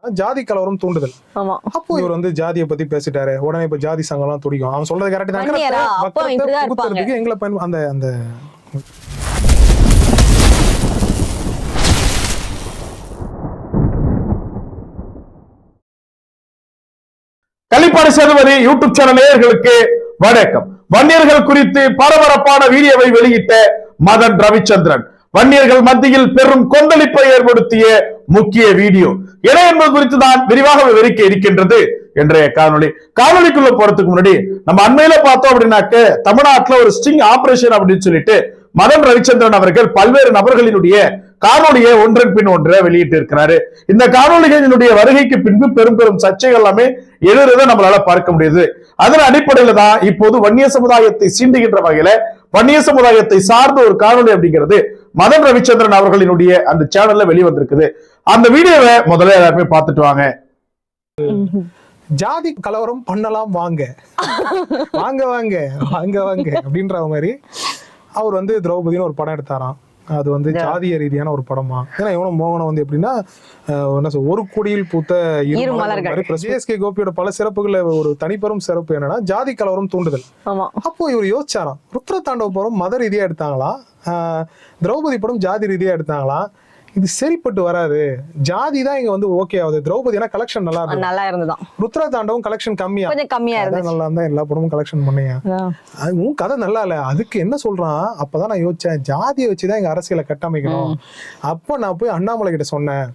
ஜாதி கலவரம் தூண்டுதல் ஆமா அப்போ இவர் வந்து ஜாதியை பத்தி பேசிட்டாரு உடனே இப்ப ஜாதி சங்கம் எல்லாம் துடிக்கும் அவன் சொல்றது கரெக்ட் தான் வன்னியரா? அப்போ வக்கரத்தை இப்படிதான் இருப்பாங்க. புகுத்துறதுக்கு எங்களை பயன் அந்த அந்த களிப்பாடு சேதுபதி யூடியூப் சேனல் நேயர்களுக்கு வணக்கம் வன்னியர்கள் குறித்து பரபரப்பான வீடியோவை வெளியிட்ட மதன் ரவிச்சந்திரன் வன்னியர்கள் மத்தியில் பெரும் கொந்தளிப்பை ஏற்படுத்திய முக்கிய வீடியோ என என்பது குறித்து தான் விரிவாக விவரிக்க இருக்கின்றது இன்றைய காணொளி காணொளிக்குள்ள போறதுக்கு முன்னாடி நம்ம அண்மையில பார்த்தோம் அப்படின்னாக்க தமிழ்நாட்டுல ஒரு ஸ்டிங் ஆபரேஷன் அப்படின்னு சொல்லிட்டு மதன் ரவிச்சந்திரன் அவர்கள் பல்வேறு நபர்களினுடைய காணொளியை ஒன்றன் பின் ஒன்றை வெளியிட்டு இருக்கிறாரு இந்த காணொளிகளினுடைய வருகைக்கு பின்பு பெரும் பெரும் சர்ச்சைகள் எல்லாமே எழுறதை நம்மளால பார்க்க முடியுது அதன் அடிப்படையில தான் இப்போது வன்னிய சமுதாயத்தை சீண்டுகின்ற வகையில வன்னிய சமுதாயத்தை சார்ந்த ஒரு காணொளி அப்படிங்கிறது மதன் ரவிச்சந்திரன் அவர்களினுடைய அந்த சேனல்ல வெளிவந்திருக்குது அந்த வீடியோவை முதல்ல எல்லாருமே பார்த்துட்டு வாங்க ஜாதி கலவரம் பண்ணலாம் வாங்க வாங்க வாங்க வாங்க வாங்க அப்படின்ற மாதிரி அவர் வந்து திரௌபதினு ஒரு படம் எடுத்தாராம் அது வந்து ஜாதிய ரீதியான ஒரு படமா ஏன்னா இவனும் மோகனம் வந்து எப்படின்னா அஹ், என்ன சொல் ஒரு கொடியில் பூத்த இரு இரு மலர்கள் மலர்கள். மாதிரி ஜிஎஸ்கே கோபியோட பல சிறப்புகள்ல ஒரு தனிப்பெரும் சிறப்பு என்னன்னா ஜாதி கலவரம் தூண்டுதல் ஆமா அப்போ இவர் யோசிச்சாராம் ருத்ர தாண்டவ படம் மத ரீதியா எடுத்தாங்களா ஆஹ் திரௌபதி படம் ஜாதி ரீதியா எடுத்தாங்களா இது சரிப்பட்டு வராது ஜாதி தான் இங்க வந்து ஓகே ஆகுது திரௌபதினா கலெக்ஷன் நல்லா அது இருக்கு நல்லா இருந்துதான் ருத்ர தாண்டவம் கலெக்ஷன் கம்மியா கொஞ்சம் கம்மியா கதை இருந்துச்சு நல்லா இருந்தா எல்லா படமும் கலெக்ஷன் பண்ணியா அதான். அது உன் கதை நல்லா இல்ல அதுக்கு என்ன சொல்றான் அப்பதான் நான் யோசிச்சேன் ஜாதியை வச்சுதான் எங்க அரசியலை கட்டமைக்கணும் அப்போ நான் போய் அண்ணாமலை கிட்ட சொன்னேன்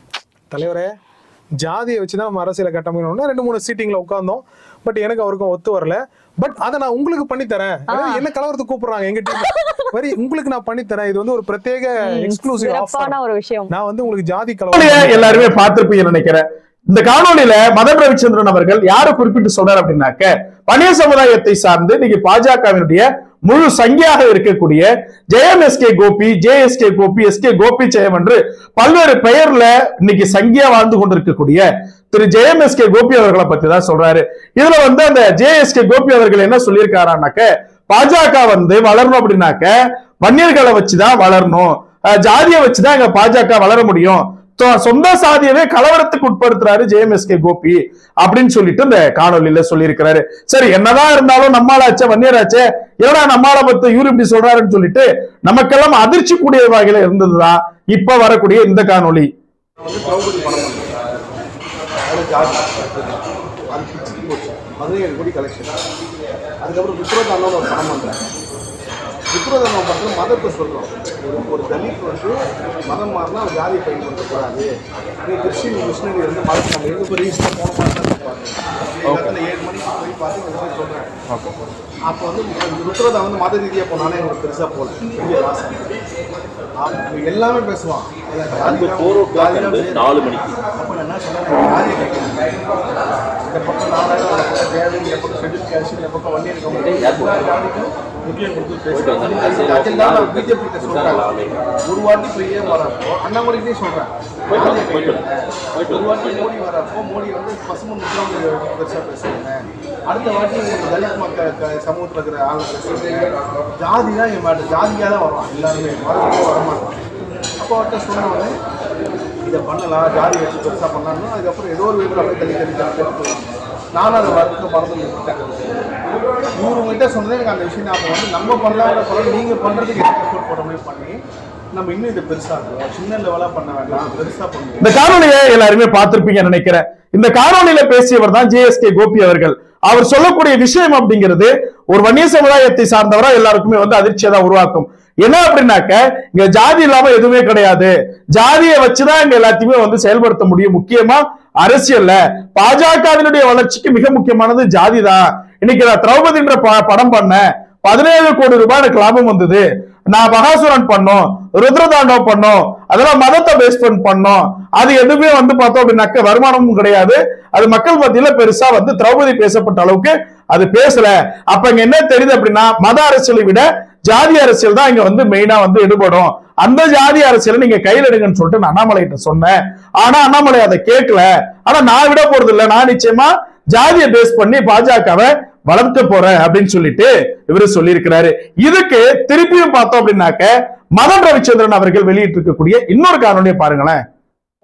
தலைவரே ஜாதியை வச்சுதான் நம்ம அரசியலை கட்டமைக்கணும்னா ரெண்டு மூணு சீட்டிங்ல உட்கார்ந்தோம் பட் எனக்கு அவருக்கும் ஒத்து வரல பட் அதை நான் உங்களுக்கு பண்ணி தரேன் அதாவது என்ன கலவரத்துக்கு கூப்பிடுறாங்க எங்க டீம் வரி உங்களுக்கு நான் பண்ணி தரேன் இது வந்து ஒரு பிரத்யேக எக்ஸ்க்ளூசிவ் ஆஃபர் சிறப்பான ஒரு விஷயம் நான் வந்து உங்களுக்கு ஜாதி காணொலியை கலவரம் எல்லாருமே பார்த்திருப்பீங்கன்னு நினைக்கிறேன் இந்த காணொளியில மதன் ரவிச்சந்திரன் அவர்கள் யாரை குறிப்பிட்டு சொல்றாரு அப்படின்னாக்க வன்னிய சமுதாயத்தை சார்ந்து இன்னைக்கு பாஜகவினுடைய முழு சங்கியாக இருக்கக்கூடிய Jayam S K Gopi J S K Gopi S K Gopi Jayam என்று பல்வேறு பெயர்ல இன்னைக்கு சங்கியா வாழ்ந்து கொண்டிருக்கக்கூடிய திரு ஜெயம் எஸ் கே கோபி அவர்களை பத்தி தான் சொல்றாரு இதுல வந்து அந்த ஜே எஸ் கே கோபி அவர்கள் என்ன சொல்லியிருக்காரான்னாக்க பாஜக வந்து வளரணும் அப்படின்னாக்க வன்னியர்களை வச்சுதான் வளரணும் அஹ் ஜாதியை வச்சுதான் எங்க பாஜக வளர முடியும் சொ- சொந்த சாதியவே கலவரத்துக்கு உட்படுத்துறாரு ஜேஎம்எஸ்கே கோபி அப்படின்னு சொல்லிட்டு இந்த காணொலியில சொல்லியிருக்கிறாரு சரி என்னதான் இருந்தாலும் நம்மாலாச்சே வன்னியராச்சே ஏன்னா நம்மால பத்து இவரு இப்படி சொல்றாருன்னு சொல்லிட்டு நமக்கெல்லாம் அதிர்ச்சி கூடிய வகையில இருந்ததுதான் இப்ப வரக்கூடிய இந்த காணொளி வந்து திரௌபதி படம் பண்ணுறாங்க அது ஜாதி அது பிச்சுக்கு போச்சு பதினேழு கோடி கலெக்ஷன் அதுக்கப்புறம் விக்ரோதாண்டவன் ஒரு படம் பண்ணுறேன் விக்ரோதாண்டவன் படத்தில் மதத்தை சொல்கிறோம் ஒரு ஒரு தலித் வந்து மதம் மாறினா அவர் ஜாதியை பயன்படுத்தக்கூடாது நீ கிறிஸ்டின் கிருஷ்ணகிரி வந்து மதத்தை நம்ம எங்கே போய் ரீஸ்டாக போன மாதிரி தான் ஏழு மணிக்கு போய் பார்த்து இந்த மாதிரி சொல்கிறேன் அப்போ வந்து ருத்ரதா வந்து மத ரீதியாக போனாலும் எனக்கு பெருசாக போகல பெரிய வாசம் அப்ப எல்லாமே பேசுவான் அந்த ஃபோர் ஓ கிளாக் வந்து நாலு மணிக்கு அப்ப நான் என்ன சொன்னேன், நான் யாரையும் கேட்கல. இந்த பக்கம் நாலாயிரம், அந்த பக்கம் தேவை, இந்த பக்கம் scheduled caste, இந்த பக்கம் வன்னியர் கம்யூனிட்டி, எல்லா ஜாதிக்கும் முக்கியம் கொடுத்து பேசுறேன். அதெல்லாம் நான் BJP கிட்ட சொல்றேன். ஒரு வாட்டி போய் ஏன் வரப்போ அண்ணாமலைக்கிட்டே சொல்றேன் போயிட்டு வாங்க, போயிட்டு வாங்க. போயிட்டு ஒரு வாங்க. வாட்டி மோடி வரப்போ மோடி வந்து பசுமன் முக்கியம் பெருசா பேசுவாங்க அடுத்த வாட்டி உங்களுக்கு தலித் மக்கள் க- சமூகத்துல இருக்கிற ஆள் பேசுறது ஜாதி தான் என் மேட்டர் ஜாதியாக தான் வருவான் எல்லாருமே மதத்துக்கே வரமாட்டான் அப்போ அவர்கிட்ட சொன்னவொடனே இதை பண்ணலாம் ஜாதி வச்சு பெருசாக பண்ணலாம்னு அதுக்கப்புறம் ஏதோ ஒரு விதத்தில் அப்படியே தள்ளி தள்ளி தள்ளி தள்ளி போயிடும். நானும் அதை வறுக்க மறந்து விட்டேன் இவரு உங்ககிட்ட சொன்னதே எனக்கு அந்த விஷயம் ஞாபகம் வந்து நம்ம பண்ணலாம் பண்ணலாம் நீங்கள் பண்ணுறதுக்கு என்ன எஃபோர்ட் போடுற மாதிரி பண்ணி நம்ம இன்னும் இதை பெருசாக்குவோம் சின்ன லெவலாக பண்ண வேண்டாம் பெருசாக பண்ணுவோம் இந்த காணொலியை எல்லாருமே பார்த்திருப்பீங்கன்னு நினைக்கிறேன் இந்த காணொலியில பேசியவர் தான் ஜேஎஸ்கே கோபி அவர்கள் அவர் சொல்லக்கூடிய விஷயம் அப்படிங்கிறது ஒரு வன்னிய சமுதாயத்தை சார்ந்தவரா எல்லாருக்குமே வந்து அதிர்ச்சியை தான் உருவாக்கும் என்ன அப்படின்னாக்க இங்க ஜாதி இல்லாம எதுவுமே கிடையாது ஜாதியை வச்சுதான் இங்க எல்லாத்தையுமே வந்து செயல்படுத்த முடியும் முக்கியமா அரசியல்ல பாஜகவினுடைய வளர்ச்சிக்கு மிக முக்கியமானது ஜாதி தான் இன்னைக்கு நான் திரௌபதின்ற ப- படம் பண்ணேன் பதினேழு கோடி ரூபாய் எனக்கு லாபம் வந்தது நான் மகாசுரன் பண்ணோம் ருத்ரதாண்டவம் பண்ணோம் அதெல்லாம் மதத்தை பேஸ் பண்ணி பண்ணோம் அது எதுவுமே வந்து பார்த்தோம் அப்படின்னாக்க வருமானமும் கிடையாது அது மக்கள் மத்தியில பெருசா வந்து திரௌபதி பேசப்பட்ட அளவுக்கு அது பேசல அப்ப இங்க என்ன தெரியுது அப்படின்னா மத அரசியலை விட ஜாதி அரசியல் தான் இங்க வந்து மெயினா வந்து ஈடுபடும் அந்த ஜாதி அரசியலை நீங்க கையில் எடுங்கன்னு சொல்லிட்டு நான் அண்ணாமலை கிட்ட சொன்னேன் ஆனா அண்ணாமலை அதை கேட்கல ஆனா நான் விட போறது இல்ல நான் நிச்சயமா ஜாதியை பேஸ் பண்ணி பாஜகவை வளர்க்க போறேன் அப்படின்னு சொல்லிட்டு இவரு சொல்லியிருக்கிறாரு இதுக்கு திருப்பியும் பார்த்தோம் அப்படின்னாக்க மதன் ரவிச்சந்திரன் அவர்கள் வெளியிட்டு இருக்கக்கூடிய இன்னொரு காணொலியை பாருங்களேன்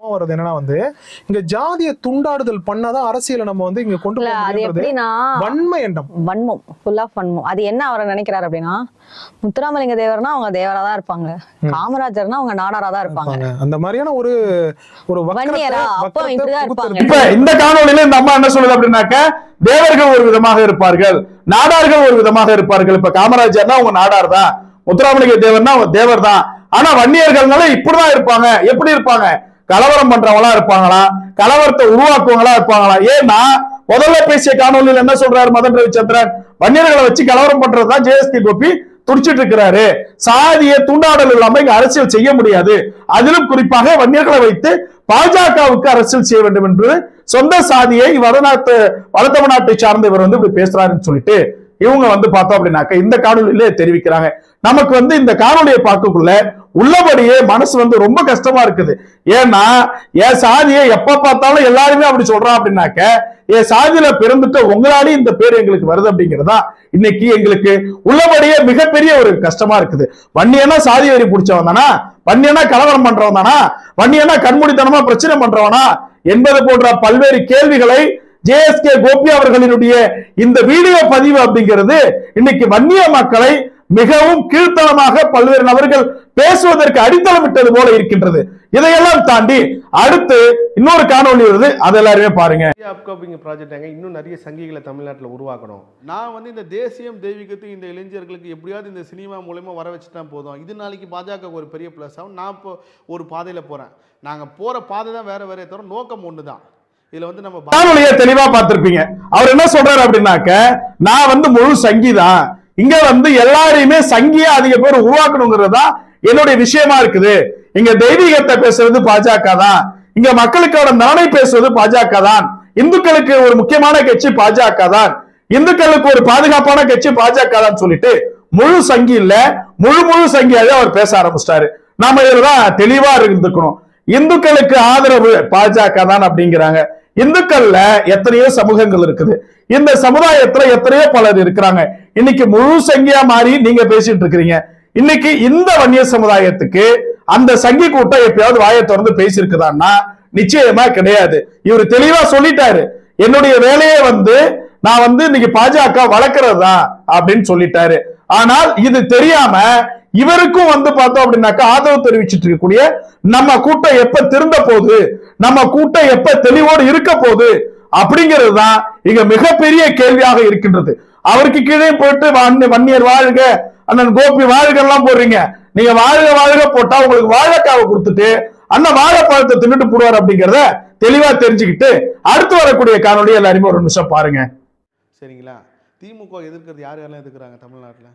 வருது என்னன்னா வந்து இங்க ஜாதிய துண்டாடுதல் பண்ணாதான் அரசியலை நம்ம வந்து இங்க கொண்டு இல்ல போக அது முடியுன்றது எப்படின்னா வன்மை எண்ணம் வன்மம் ஃபுல் ஆஃப் வன்மம் அது என்ன அவரை நினைக்கிறாரு அப்படின்னா முத்துராமலிங்க தேவர்னா அவங்க தேவரா தான் இருப்பாங்க காமராஜர்னா அவங்க நாடாரா தான் இருப்பாங்க இருப்பாங்க. அந்த மாதிரியான ஒரு ஒரு வக்கரத்தை- வன்னியரா? அப்போ வக்கரத்தை இப்படிதான் புகுத்துறது. இருப்பாங்க. இப்ப இந்த காணொளியில இந்த அம்மா என்ன சொல்லுது அப்படின்னாக்க தேவர்கள் ஒரு விதமாக இருப்பார்கள் நாடார்கள் ஒரு விதமாக இருப்பார்கள் இப்ப காமராஜர்னா அவங்க நாடார் தான் முத்துராமலிங்க தேவர்னா அவங்க தேவர் தான் ஆனா வன்னியர்கள்னால இப்படிதான் இருப்பாங்க எப்படி இருப்பாங்க கலவரம் பண்றவங்களா இருப்பாங்களா கலவரத்தை உருவாக்குவங்களா இருப்பாங்களா ஏன்னா முதல்ல பேசிய காணொலியில் என்ன சொல்றாரு மதன் ரவிச்சந்திரன் வன்னியர்களை வச்சு கலவரம் பண்றதுதான் ஜேஎஸ்கே கோபி துடிச்சிட்டு இருக்கிறாரு சாதிய துண்டாடல் இல்லாம இங்க அரசியல் செய்ய முடியாது அதிலும் குறிப்பாக வன்னியர்களை வைத்து பாஜகவுக்கு அரசியல் செய்ய வேண்டும் என்று சொந்த சாதியை வடநாட்டு வட தமிழ்நாட்டை சார்ந்த இவர் வந்து இப்படி பேசுறாருன்னு சொல்லிட்டு இவங்க வந்து பார்த்தோம் அப்படின்னாக்க இந்த காணொலியிலே தெரிவிக்கிறாங்க நமக்கு வந்து இந்த காணொலியை பார்க்கக்குள்ள உள்ளபடியே மனசு வந்து ரொம்ப கஷ்டமா இருக்குது ஏன்னா என் சாதியை எப்ப பார்த்தாலும் எல்லாருமே அப்படி சொல்றான் அப்படின்னாக்க என் சாதியில பிறந்துட்டு உங்களாலேயும் இந்த பேர் எங்களுக்கு வருது அப்படிங்கிறதா இன்னைக்கு எங்களுக்கு உள்ளபடியே மிகப்பெரிய ஒரு கஷ்டமா இருக்குது வன்னியனா சாதி வரி பிடிச்சவன் தானா வன்னியனா கலவரம் பண்றவன் தானா வன்னியனா கண்மூடித்தனமா பிரச்சனை பண்றவனா என்பது போன்ற பல்வேறு கேள்விகளை ஜேஎஸ்கே கோபி அவர்களினுடைய இந்த வீடியோ பதிவு அப்படிங்கிறது இன்னைக்கு வன்னிய மக்களை மிகவும் கீழ்த்தனமாக பல்வேறு நபர்கள் பேசுவதற்கு அடித்தளமிட்டது போல இருக்கின்றது இதையெல்லாம் தாண்டி அடுத்து இன்னொரு காணொளி வருது அதை எல்லாருமே பாருங்க இந்தியா அப்கமிங் ப்ராஜெக்டாங்க இன்னும் நிறைய சங்கிகளை தமிழ்நாட்டில் உருவாக்கணும் நான் வந்து இந்த தேசியம் தெய்வீகத்துக்கு இந்த இளைஞர்களுக்கு எப்படியாவது இந்த சினிமா மூலயமா வர வச்சுட்டா போதும் இது நாளைக்கு பாஜக ஒரு பெரிய ப்ளஸ் ஆகும் நான் இப்போ ஒரு பாதையில் போகிறேன் நாங்கள் போகிற பாதை தான் வேறு வேறே தவிர நோக்கம் ஒன்று தான் இதில் வந்து நம்ம பா- காணொலியை தெளிவா பார்த்திருப்பீங்க அவர் என்ன சொல்றாரு அப்படின்னாக்க நான் வந்து முழு சங்கிதான் இங்க வந்து எல்லாரையுமே சங்கியா அதிக பேர் உருவாக்கணுங்கிறது தான் என்னுடைய விஷயமா இருக்குது இங்க தெய்வீகத்தை பேசுறது பாஜக தான் இங்க மக்களுக்கான நலனை பேசுவது பாஜக தான் இந்துக்களுக்கு ஒரு முக்கியமான கட்சி பாஜக தான் இந்துக்களுக்கு ஒரு பாதுகாப்பான கட்சி பாஜக தான் சொல்லிட்டு முழு சங்கி இல்ல முழு முழு சங்கியாவே அவர் பேச ஆரம்பிச்சிட்டாரு நாம இதுலதான் தெளிவா இருந்துக்கணும் இந்துக்களுக்கு ஆதரவு பாஜக தான் அப்படிங்கிறாங்க இந்துக்கள்ல எத்தனையோ சமூகங்கள் இருக்குது இந்த சமுதாயத்துல எத்தனையோ பலர் இருக்கிறாங்க இன்னைக்கு முழு சங்கியா மாறி நீங்க பேசிட்டு இருக்கிறீங்க இன்னைக்கு இந்த வன்னிய சமுதாயத்துக்கு அந்த சங்கி கூட்டம் எப்பயாவது வாயை திறந்து பேசியிருக்குதான்னா நிச்சயமா கிடையாது இவர் தெளிவா சொல்லிட்டாரு என்னுடைய வேலையே வந்து நான் வந்து இன்னைக்கு பாஜக வளர்க்கறது தான் அப்படின்னு சொல்லிட்டாரு ஆனால் இது தெரியாம இவருக்கும் வந்து பார்த்தோம் அப்படின்னாக்கா ஆதரவு தெரிவிச்சிட்டு இருக்கக்கூடிய நம்ம கூட்டம் எப்ப திருந்த போகுது நம்ம கூட்டம் எப்ப தெளிவோடு இருக்க போகுது அப்படிங்கிறது தான் இங்க மிகப்பெரிய கேள்வியாக இருக்கின்றது அவருக்கு கீழே போயிட்டு வன்னி- வன்னியர் வாழ்க அண்ணன் கோபி வாழ்க எல்லாம் போடுறீங்க நீங்க வாழ்க வாழ்க போட்டா உங்களுக்கு வாழைக்காவை கொடுத்துட்டு அண்ணன் வாழைப்பழத்தை தின்னுட்டு போடுவார் அப்படிங்கிறத தெளிவா தெரிஞ்சுக்கிட்டு அடுத்து வரக்கூடிய காணொலி எல்லாருமே ஒரு நிமிஷம் பாருங்க சரிங்களா திமுக எதிர்க்கிறது யார் யாரெல்லாம் எதிர்க்கிறாங்க தமிழ்நாட்டில்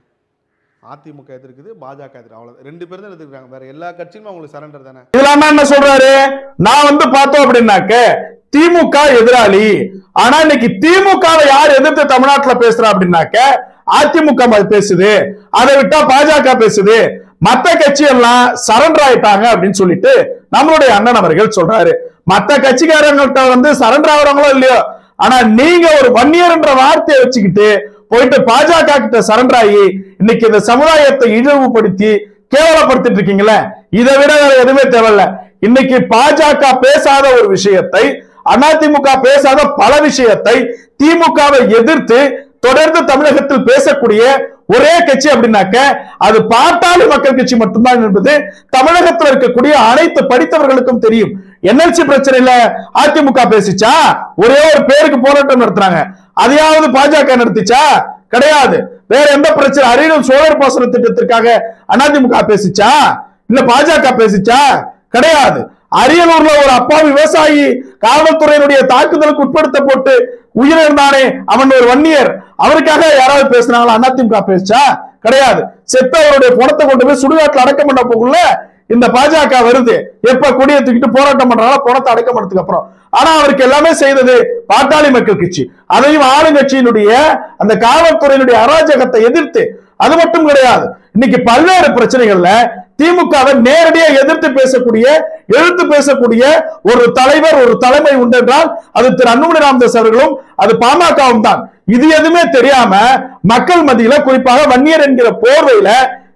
அதிமுக எதிர்க்குது பாஜக எதிர்க்கு அவ்வளோ ரெண்டு பேரும் தான் எதிர்க்கிறாங்க வேற எல்லா கட்சியுமே அவங்களுக்கு சரண்டர் தானே இதுல அண்ணா என்ன சொல்றாரு நான் வந்து பார்த்தோம் அப்படின்னாக்க திமுக எதிராளி ஆனா இன்னைக்கு திமுகவை யார் எதிர்த்து தமிழ்நாட்டுல பேசுறா அப்படின்னாக்க அதிமுக ம- பேசுது அதை விட்டா பாஜக பேசுது மத்த கட்சி எல்லாம் சரண்டர் ஆயிட்டாங்க அப்படின்னு சொல்லிட்டு நம்மளுடைய அண்ணன் அவர்கள் சொல்றாரு மத்த கட்சிக்காரங்கள்ட்ட வந்து சரண்டர் ஆகுறாங்களோ இல்லையோ ஆனா நீங்க ஒரு வன்னியர் என்ற வார்த்தையை வச்சுக்கிட்டு போயிட்டு பாஜக கிட்ட சரண்டர் ஆகி இன்னைக்கு இந்த சமுதாயத்தை இழிவுபடுத்தி கேவலப்படுத்திட்டு இருக்கீங்களே இதை விட வேற எதுவுமே தேவையில்ல இன்னைக்கு பாஜக பேசாத ஒரு விஷயத்தை அதிமுக பேசாத பல விஷயத்தை திமுகவை எதிர்த்து தொடர்ந்து தமிழகத்தில் பேசக்கூடிய ஒரே கட்சி அப்படின்னாக்க அது பாட்டாளி மக்கள் கட்சி மட்டும்தான் என்பது தமிழகத்தில் இருக்கக்கூடிய அனைத்து படித்தவர்களுக்கும் தெரியும் என்எல்சி பிரச்சனையில அதிமுக பேசிச்சா ஒரே ஒரு பேருக்கு போராட்டம் நடத்துறாங்க அதையாவது பாஜக நடத்திச்சா கிடையாது வேற எந்த பிரச்சனை அரியலூர் சோழர் பாசன திட்டத்திற்காக அதிமுக பேசிச்சா இல்ல பாஜக பேசிச்சா கிடையாது அரியலூர்ல ஒரு அப்பாவி விவசாயி காவல்துறையினுடைய தாக்குதலுக்கு உட்படுத்தப்பட்டு உயிரிழந்தானே அவன் ஒரு வன்னியர் அவருக்காக யாராவது பேசுனாங்களா அதிமுக பேசிச்சா கிடையாது செத்தவருடைய பணத்தை கொண்டு போய் சுடுகாட்டுல அடக்கம் பண்ண போகுள்ள இந்த பாஜக வருது எப்ப கொடியை தூக்கிட்டு போராட்டம் பண்றாங்களோ பணத்தை அடக்கம் பண்ணதுக்கு அப்புறம் ஆனா அவருக்கு எல்லாமே செய்தது பாட்டாளி மக்கள் கட்சி அதையும் ஆளுங்கட்சியினுடைய அந்த காவல்துறையினுடைய அராஜகத்தை எதிர்த்து அது மட்டும் கிடையாது இன்னைக்கு பல்வேறு பிரச்சனைகள்ல திமுகவை நேரடியா எதிர்த்து பேசக்கூடிய எழுத்து பேசக்கூடிய ஒரு தலைவர் ஒரு தலைமை உண்டென்றால் அது திரு அன்புமணி ராமதாஸ் அவர்களும் அது பாமகவும் தான் இது எதுவுமே தெரியாம மக்கள் மத்தியில குறிப்பாக வன்னியர் என்கிற போர்வையில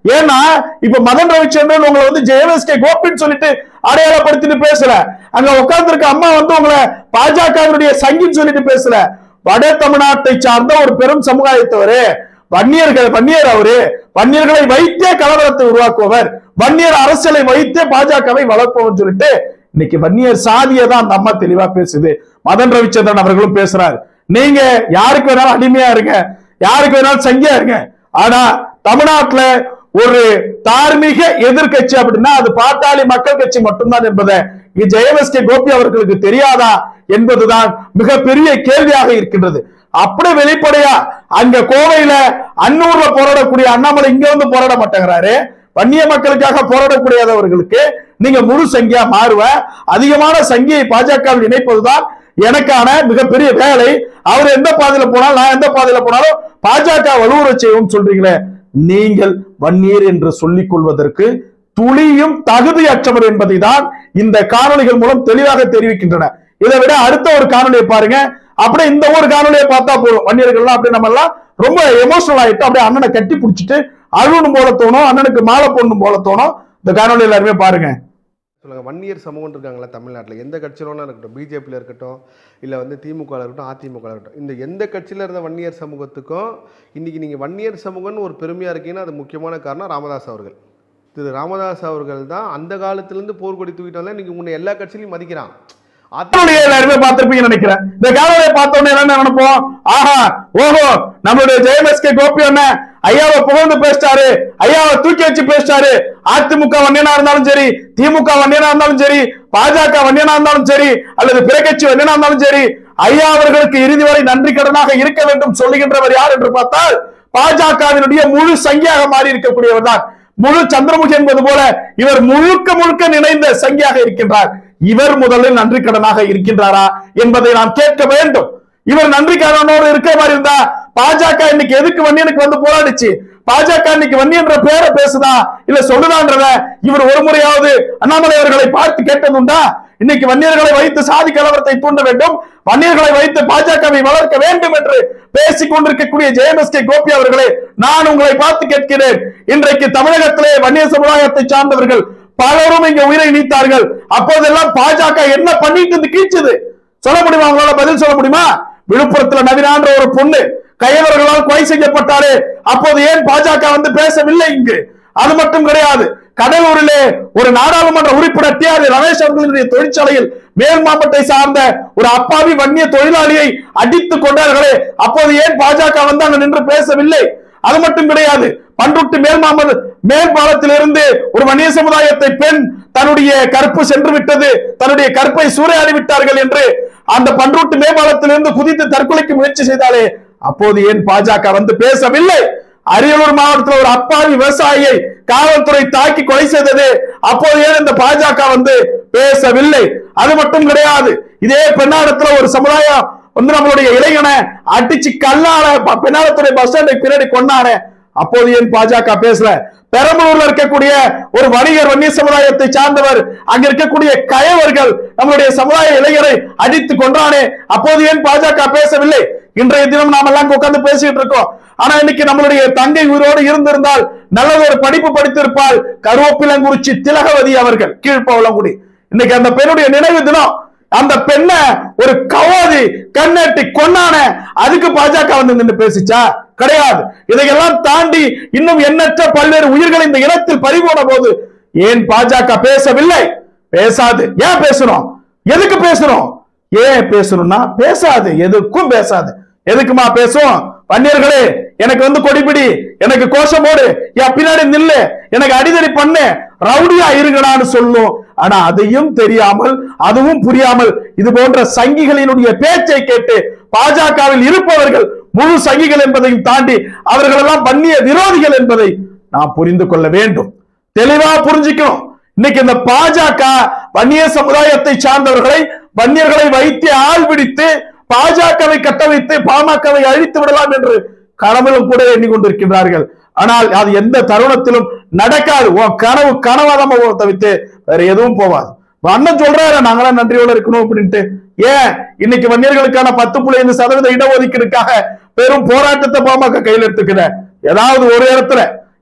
ஏன்னா இப்ப மதன் ரவிச்சந்திரன் உங்களை வந்து ஜெயலலிதா கோபின்னு சொல்லிட்டு அடையாளப்படுத்திட்டு பேசல அங்க உட்கார்ந்திருக்க அம்மா வந்து உங்களை பாஜகவினுடைய சங்கின்னு சொல்லிட்டு பேசல வட தமிழ்நாட்டை சார்ந்த ஒரு பெரும் சமுதாயத்தவரு வன்னியர்கள் வன்னியர் அவரு வன்னியர்களை வைத்தே கலவரத்தை உருவாக்குபவர் வன்னியர் அரசியலை வைத்தே பாஜகவை வளர்ப்பவர் சொல்லிட்டு இன்னைக்கு வன்னியர் சாதியை தான் அந்த அம்மா தெளிவா பேசுது மதன் ரவிச்சந்திரன் அவர்களும் பேசுறாரு நீங்க யாருக்கு வேணாலும் அடிமையா இருங்க யாருக்கு வேணாலும் சங்கியா இருங்க ஆனா தமிழ்நாட்டுல ஒரு தார்மீக எதிர்க்கட்சி அப்படின்னா அது பாட்டாளி மக்கள் கட்சி மட்டும்தான் என்பதை இங்க ஜெயலலிதா கோபி அவர்களுக்கு தெரியாதா என்பதுதான் மிகப்பெரிய கேள்வியாக இருக்கின்றது அப்படியே வெளிப்படையா அங்க கோவையில அன்னூர்ல போராடக்கூடிய அண்ணாமலை இங்க வந்து போராட மாட்டேங்கிறாரு வன்னிய மக்களுக்காக போராடக்கூடியவர்களுக்கு நீங்க முழு சங்கியா மாறுவ அதிகமான சங்கியை பாஜகவில் இணைப்பதுதான் எனக்கான மிகப்பெரிய வேலை அவர் எந்த பாதையில போனாலும் நான் எந்த பாதையில போனாலும் பாஜக வலுவுற செய்வோம் சொல்றீங்களே நீங்கள் வன்னியர் என்று சொல்லிக் கொள்வதற்கு துளியும் தகுதியற்றவர் என்பதை தான் இந்த காணொளிகள் மூலம் தெளிவாக தெரிவிக்கின்றன இதை விட அடுத்த ஒரு காணொலியை பாருங்க அப்படியே இந்த ஒரு காணொலியை பார்த்தா போதும் வன்னியர்கள்லாம் அப்படியே நம்ம எல்லாம் ரொம்ப எமோஷனல் ஆயிட்டு அப்படியே அண்ணனை கட்டி பிடிச்சிட்டு அழுவணும் போல தோணும் அண்ணனுக்கு மாலை போடணும் போல தோணும் இந்த காணொலி எல்லாருமே பாருங்க சொல்லுங்க வன்னியர் சமூகம் இருக்காங்களா தமிழ்நாட்டில் எந்த கட்சியிலனா இருக்கட்டும் பிஜேபியில் இருக்கட்டும் இல்லை வந்து திமுக இருக்கட்டும் அதிமுக இருக்கட்டும் இந்த எந்த கட்சியில் இருந்த வன்னியர் சமூகத்துக்கும் இன்னைக்கு நீங்கள் வன்னியர் சமூகம்னு ஒரு பெருமையாக இருக்கீங்கன்னா அது முக்கியமான காரணம் ராமதாஸ் அவர்கள் திரு ராமதாஸ் அவர்கள் தான் அந்த காலத்திலேருந்து போர்க்கொடி தூக்கிட்டு வந்தா இன்னைக்கு உன்னை எல்லா கட்சியிலையும் மதிக்கிறான் காணொலியை எல்லாருமே பார்த்திருப்பீங்கன்னு நினைக்கிறேன் இந்த காணொலியை பார்த்த உடனே என்ன நினைப்போம் ஆஹா ஓஹோ நம்மளுடைய ஜெயமஸ்கே கோபி அண்ணன் ஐயாவை புகழ்ந்து பேசிட்டாரு ஐயாவை தூக்கி வச்சு பேசிட்டாரு அதிமுக வன்னியனா இருந்தாலும் சரி திமுக வன்னியனா இருந்தாலும் சரி பாஜக வன்னியனா இருந்தாலும் சரி அல்லது பிற கட்சி வன்னியனா இருந்தாலும் சரி ஐயா அவர்களுக்கு இறுதி வரை நன்றி கடனாக இருக்க வேண்டும் சொல்லுகின்றவர் யார் என்று பார்த்தால் பாஜகவினுடைய முழு சங்கியாக மாறி இருக்கக்கூடியவர் தான் முழு சந்திரமுகி என்பது போல இவர் முழுக்க முழுக்க நினைந்த சங்கியாக இருக்கின்றார் இவர் முதலில் நன்றி கடனாக இருக்கின்றாரா என்பதை நாம் கேட்க வேண்டும் இவர் நன்றி கடனோடு இருக்கிற மாதிரி இருந்தா பாஜக இன்னைக்கு எதுக்கு வன்னியனுக்கு வந்து போராடிச்சு பாஜக இன்னைக்கு வன்னியன்ற பேரை பேசுதா இல்ல சொல்லுதான்றத இவர் ஒரு முறையாவது அண்ணாமலை அவர்களை பார்த்து கேட்டதுண்டா இன்னைக்கு வன்னியர்களை வைத்து சாதி கலவரத்தை தூண்ட வேண்டும் வன்னியர்களை வைத்து பாஜகவை வளர்க்க வேண்டும் என்று பேசிக் கொண்டிருக்கக்கூடிய ஜெயமஸ்கே கோபி அவர்களே நான் உங்களை பார்த்து கேட்கிறேன் இன்றைக்கு தமிழகத்திலே வன்னிய சமுதாயத்தை சார்ந்தவர்கள் பலரும் இங்க உயிரை நீத்தார்கள் அப்போதெல்லாம் பாஜக என்ன பண்ணிட்டு இருந்து கீச்சுது சொல்ல முடியுமா உங்களால பதில் சொல்ல முடியுமா விழுப்புரத்துல நவீனான்ற ஒரு பொண்ணு கையவர்களால் கொலை செய்யப்பட்டாரு அப்போது ஏன் பாஜக வந்து பேசவில்லை இங்கு அது மட்டும் கிடையாது கடலூரிலே ஒரு நாடாளுமன்ற உறுப்பினர் டி ஆர் ரமேஷ் அவர்களுடைய தொழிற்சாலையில் மேல் மாவட்டத்தை சார்ந்த ஒரு அப்பாவி வன்னிய தொழிலாளியை அடித்து கொண்டார்களே அப்போது ஏன் பாஜக வந்து அங்க நின்று பேசவில்லை அது மட்டும் கிடையாது பண்ருட்டி மேல் மாமல் மேல் பாலத்திலிருந்து ஒரு வன்னிய சமுதாயத்தை பெண் தன்னுடைய கற்பு சென்று விட்டது தன்னுடைய கற்பை சூறையாடி விட்டார்கள் என்று அந்த பண்ருட்டி மேம்பாலத்திலிருந்து குதித்து தற்கொலைக்கு முயற்சி செய்தாலே அப்போது ஏன் பாஜக வந்து பேசவில்லை அரியலூர் மாவட்டத்தில் ஒரு அப்பாவி விவசாயியை காவல்துறை தாக்கி கொலை செய்தது அப்போது ஏன் இந்த பாஜக வந்து பேசவில்லை அது மட்டும் கிடையாது இதே பெண்ணாடத்துல ஒரு சமுதாயம் வந்து நம்மளுடைய இளைஞனை அடிச்சு கல்லால ப- பெண்ணாடத்துறை பஸ் ஸ்டாண்டுக்கு பின்னாடி கொண்டானே அப்போது ஏன் பாஜக பேசல பெரம்பலூர்ல இருக்கக்கூடிய ஒரு வணிகர் வன்னிய சமுதாயத்தை சார்ந்தவர் அங்க இருக்கக்கூடிய கயவர்கள் நம்மளுடைய சமுதாய இளைஞரை அடித்து கொன்றானே அப்போது ஏன் பாஜக பேசவில்லை இன்றைய தினம் நாம எல்லாம் உட்கார்ந்து பேசிட்டு இருக்கோம் ஆனா இன்னைக்கு நம்மளுடைய தங்கை உயிரோடு இருந்திருந்தால் நல்ல ஒரு படிப்பு படித்திருப்பால் கருவப்பிலங்குறிச்சி திலகவதி அவர்கள் கீழ்ப்பவளங்குடி இன்னைக்கு அந்த பெண்ணுடைய நினைவு தினம் அந்த பெண்ணை ஒரு கவாதி கண்ணட்டி கொன்னான அதுக்கு பாஜக வந்து நின்று பேசிச்சா கிடையாது இதையெல்லாம் தாண்டி இன்னும் எண்ணற்ற பல்வேறு உயிர்களை இந்த இனத்தில் பறிபோன போது ஏன் பாஜக பேசவில்லை பேசாது ஏன் பேசணும் எதுக்கு பேசணும் ஏன் பேசணும்னா பேசாது எதுக்கும் பேசாது எதுக்குமா பேசும் வன்னியர்களே எனக்கு வந்து கொடிபிடி எனக்கு கோஷம் போடு என் பின்னாடி நில்லு எனக்கு அடிதடி பண்ணு ரவுடியா இருங்கடான்னு சொல்லும் ஆனா அதையும் தெரியாமல் அதுவும் புரியாமல் இது போன்ற சங்கிகளினுடைய பேச்சை கேட்டு பாஜகவில் இருப்பவர்கள் முழு சங்கிகள் என்பதையும் தாண்டி அவர்கள் எல்லாம் வன்னிய விரோதிகள் என்பதை நாம் புரிந்து கொள்ள வேண்டும் தெளிவா புரிஞ்சுக்கணும் இன்னைக்கு இந்த பாஜக வன்னிய சமுதாயத்தை சார்ந்தவர்களை வன்னியர்களை வைத்து ஆள் பிடித்து பாஜகவை கட்டவைத்து பாமகவை அழித்து விடலாம் என்று கனவிலும் கூட எண்ணிக்கொண்டிருக்கின்றார்கள் ஆனால் அது எந்த தருணத்திலும் நடக்காது உன் கனவு கனவாதம் தவிர்த்து வேற எதுவும் போவாது அண்ணன் சொல்றாரு நாங்களாம் நன்றியோட இருக்கணும் அப்படின்ட்டு ஏன் இன்னைக்கு வன்னியர்களுக்கான பத்து புள்ளி ஐந்து சதவீத இடஒதுக்கீடுக்காக பெரும் போராட்டத்தை பாமக கையில் எடுத்துக்கிற ஏதாவது ஒரு இடத்துல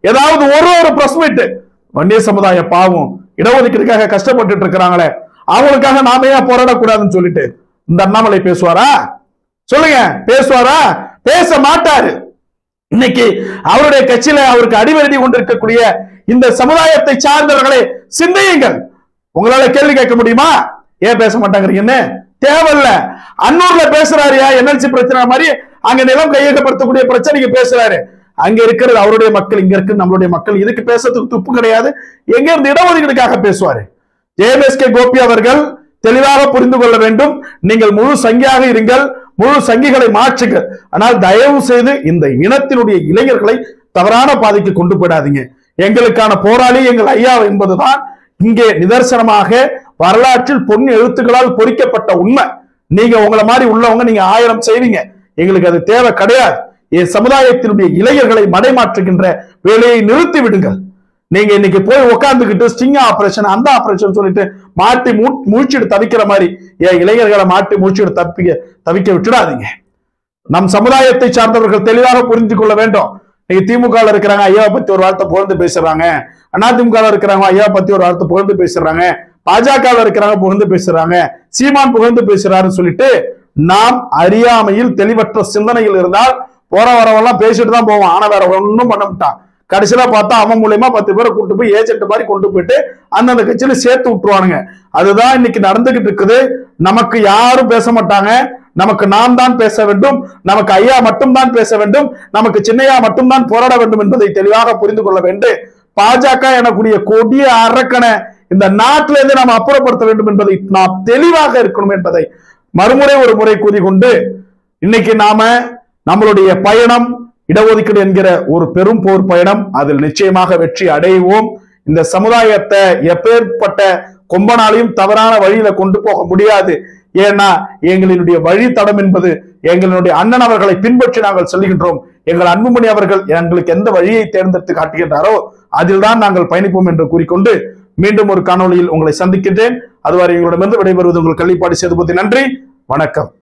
ஏதாவது ஒரு ஒரு பிரஸ் மீட் வன்னிய சமுதாய பாவம் இடஒதுக்கீடுக்காக கஷ்டப்பட்டுட்டு இருக்கிறாங்களே அவங்களுக்காக நாம ஏன் போராடக்கூடாதுன்னு சொல்லிட்டு இந்த அண்ணாமலை பேசுவாரா சொல்லுங்க பேசுவாரா பேச மாட்டாரு இன்னைக்கு அவருடைய கட்சியில அவருக்கு அடிவருடி கொண்டிருக்கக்கூடிய இந்த சமுதாயத்தை சார்ந்தவர்களை சிந்தியுங்கள் உங்களால கேள்வி கேட்க முடியுமா ஏன் பேச மாட்டாங்கிறீங்கன்னு தேவையில்ல அன்னூர்ல பேசுறாருயா என்எல்சி பிரச்சனை மாதிரி அங்க நிலம் கையகப்படுத்தக்கூடிய பிரச்சனைக்கு பேசுறாரு அங்க இருக்கிறது அவருடைய மக்கள் இங்க இருக்கு நம்மளுடைய மக்கள் இதுக்கு பேசுறதுக்கு துப்பு கிடையாது எங்க இருந்து இடஒதுக்கீடுக்காக பேசுவாரு ஜேஎம்எஸ்கே கோபி அவர்கள் தெளிவாக புரிந்து கொள்ள வேண்டும் நீங்கள் முழு சங்கியாக இருங்கள் முழு சங்கிகளை மாற்றுங்கள் ஆனால் தயவு செய்து இந்த இனத்தினுடைய இளைஞர்களை தவறான பாதைக்கு கொண்டு போயிடாதீங்க எங்களுக்கான போராளி எங்கள் ஐயா என்பதுதான் இங்கே நிதர்சனமாக வரலாற்றில் பொன் எழுத்துக்களால் பொறிக்கப்பட்ட உண்மை நீங்க உங்களை மாதிரி உள்ளவங்க நீங்க ஆயிரம் செய்வீங்க எங்களுக்கு அது தேவை கிடையாது என் சமுதாயத்தினுடைய இளைஞர்களை மடைமாற்றுகின்ற வேலையை நிறுத்தி விடுங்கள் நீங்க இன்னைக்கு போய் உட்காந்துக்கிட்டு ஸ்டிங் ஆபரேஷன் அந்த ஆபரேஷன் சொல்லிட்டு மாட்டி மூ- மூச்சிட்டு தவிக்கிற மாதிரி என் இளைஞர்களை மாட்டி மூச்சிட்டு தப்பிக்க தவிக்க விட்டுடாதீங்க நம் சமுதாயத்தை சார்ந்தவர்கள் தெளிவாக புரிந்து கொள்ள வேண்டும் நீங்க திமுக ல இருக்கிறாங்க ஐயாவை பத்தி ஒரு வார்த்தை புகழ்ந்து பேசுறாங்க அதிமுக ல இருக்கிறாங்க ஐயாவை பத்தி ஒரு வார்த்தை புகழ்ந்து பேசுறாங்க பாஜக ல இருக்கிறாங்க புகழ்ந்து பேசுறாங்க சீமான் புகழ்ந்து பேசுறாருன்னு சொல்லிட்டு நாம் அறியாமையில் தெளிவற்ற சிந்தனையில் இருந்தால் போற வரவெல்லாம் பேசிட்டு தான் போவான் ஆனா வேற ஒண்ணும் பண்ண மாட்டான் கடைசியில பார்த்தா அவன் மூலியமா பத்து பேரை கூட்டு போய் ஏஜென்ட் மாதிரி கொண்டு போயிட்டு அந்தந்த கட்சியில சேர்த்து விட்டுருவானுங்க அதுதான் இன்னைக்கு நடந்துகிட்டு இருக்குது நமக்கு யாரும் பேச மாட்டாங்க நமக்கு நாம் தான் பேச வேண்டும் நமக்கு ஐயா மட்டும்தான் பேச வேண்டும் நமக்கு சின்னையா மட்டும்தான் போராட வேண்டும் என்பதை தெளிவாக புரிந்து கொள்ள வேண்டும் பாஜக எனக்கூடிய கொடிய அரக்கனை இந்த நாட்டில இருந்து நாம் அப்புறப்படுத்த வேண்டும் என்பதை நாம் தெளிவாக இருக்கணும் என்பதை மறுமுறை ஒரு முறை கூறிக்கொண்டு இன்னைக்கு நாம நம்மளுடைய பயணம் இடஒதுக்கீடு என்கிற ஒரு பெரும் போர் பயணம் அதில் நிச்சயமாக வெற்றி அடைவோம் இந்த சமுதாயத்தை எப்பேற்பட்ட கொம்பனாலையும் தவறான வழியில கொண்டு போக முடியாது ஏன்னா எங்களினுடைய வழித்தடம் என்பது எங்களுடைய அண்ணன் அவர்களை பின்பற்றி நாங்கள் சொல்லுகின்றோம் எங்கள் அன்புமணி அவர்கள் எங்களுக்கு எந்த வழியை தேர்ந்தெடுத்து காட்டுகின்றாரோ அதில் தான் நாங்கள் பயணிப்போம் என்று கூறிக்கொண்டு மீண்டும் ஒரு காணொளியில் உங்களை சந்திக்கின்றேன் அதுவரை எங்களிடமிருந்து விடைபெறுவது உங்கள் கள்ளிப்பாடி சேதுபதி நன்றி வணக்கம்